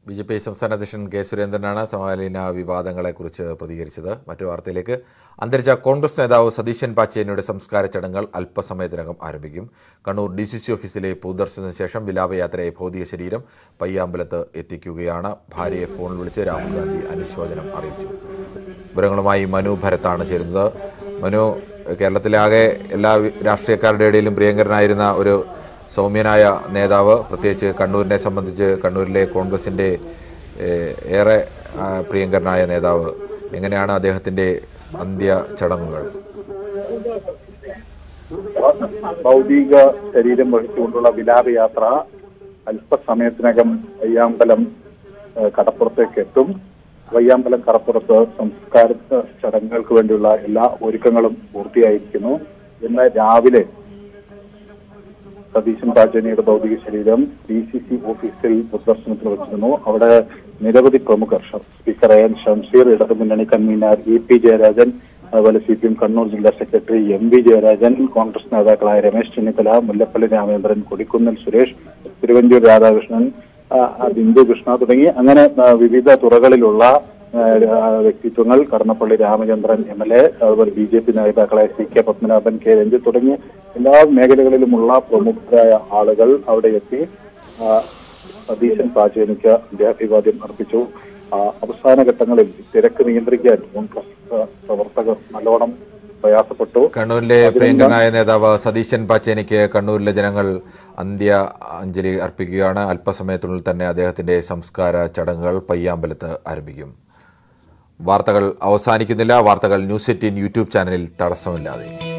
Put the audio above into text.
B J P സംസ്ഥാന അധ്യക്ഷൻ K സുരേന്ദ്രനാണ് സമകാലീന വിവാദങ്ങളെക്കുറിച്ച് പ്രതികരിച്ചത് മറ്റു വാർത്തയിലേക്ക് അന്തരിച്ച കോൺഗ്രസ് നേതാവ് സതീശൻ പാച്ചേനിയുടെ സംസ്കാര ചടങ്ങുകൾ അല്പസമയത്തിനകം ആരംഭിക്കും കണ്ണൂർ ഡി സി സി ഓഫീസിലെ പൊതുദർശനത്തിന് ശേഷം വിലാപയാത്രയെ ഭൗതിക ശരീരം പയ്യാമ്പലത്ത് എത്തിക്കുകയാണ് ഭാര്യയെ ഫോണിൽ വിളിച്ച് രാഹുൽ ഗാന്ധി അനുശോചനം അറിയിച്ചു വിവരങ്ങളുമായി മനു ഭരത്താണ് ചേരുന്നത് മനു കേരളത്തിലാകെ എല്ലാ വി- രാഷ്ട്രീയക്കാരുടെ ഇടയിലും പ്രിയങ്കരനായിരുന്ന ഒരു സൗമ്യനായ നേതാവ് പ്രത്യേകിച്ച് കണ്ണൂരിനെ സംബന്ധിച്ച് കണ്ണൂരിലെ കോൺഗ്രസിൻ്റെ ഏഹ്, ഏറെ ആ, പ്രിയങ്കരനായ നേതാവ് എങ്ങനെയാണ് അദ്ദേഹത്തിൻ്റെ അന്ത്യ ചടങ്ങുകൾ ഭൗതിക ശരീരം വഹിച്ചുകൊണ്ടുള്ള വിലാപയാത്ര അല്പസമയത്തിനകം വയ്യാമ്പലം ഏഹ്, കടപ്പുറത്തേക്ക് എത്തും വയ്യാമ്പലം കടപ്പുറത്ത് സംസ്കാര ചടങ്ങുകൾക്ക് വേണ്ടിയുള്ള എല്ലാ ഒരുക്കങ്ങളും പൂർത്തിയായിരിക്കുന്നു ഇന്ന് രാവിലെ സതീശൻ പാച്ചേനിയുടെ ഭൗതിക ശരീരം ഡി സി സി ഓഫീസിൽ പൊതുദർശനത്തിന് വെച്ചിരുന്നു അവിടെ നിരവധി പ്രമുഖർ ഷ- സ്പീക്കർ എൻ ഷംസീർ ഇടതുമുന്നണി കൺവീനർ ഇ പി ജയരാജൻ അതുപോലെ സി പി എം കണ്ണൂർ ജില്ലാ secretary M V Jayarajan Congress നേതാക്കളായ രമേശ് ചെന്നിത്തല മുല്ലപ്പള്ളി രാമേന്ദ്രൻ കൊടിക്കുന്നിൽ സുരേഷ് തിരുവഞ്ചൂർ രാധാകൃഷ്ണൻ ആ, ആ, ബിന്ദു കൃഷ്ണ തുടങ്ങി അങ്ങനെ ആ, വിവിധ തുറകളിലുള്ള ആ, ആ, വ്യക്തിത്വങ്ങൾ Kadannappally Ramachandran M L A അതുപോലെ ബി ജെ പി നേതാക്കളായ C K Padmanabhan K Ranjith തുടങ്ങിയ എല്ലാ മേഖലകളിലുമുള്ള പ്രമുഖരായ ആളുകൾ അവിടെ എത്തി ആ, സതീശൻ പാചേനിക്ക് അന്ത്യാഭിവാദ്യം അർപ്പിച്ചു ആ, അവസാന ഘട്ടങ്ങളിൽ തിരക്ക് നിയന്ത്രിക്കാൻ കോൺഗ്രസ് ആ, പ്രവർത്തകർ നല്ലോണം പ്രയാസപ്പെട്ടു കണ്ണൂരിലെ പ്രിയങ്കരനായ നേതാവ് സതീശൻ പാച്ചേനിക്ക് കണ്ണൂരിലെ ജനങ്ങൾ അന്ത്യ അഞ്ജലി അർപ്പിക്കുകയാണ് അല്പസമയത്തിനുള്ളിൽ തന്നെ അദ്ദേഹത്തിൻ്റെ സംസ്കാര ചടങ്ങുകൾ പയ്യാമ്പലത്ത് ആരംഭിക്കും വാർത്തകൾ അവസാനിക്കുന്നില്ല വാർത്തകൾ ന്യൂസ് എയ്റ്റീൻ യൂട്യൂബ് ചാനലിൽ തടസ്സമില്ലാതെ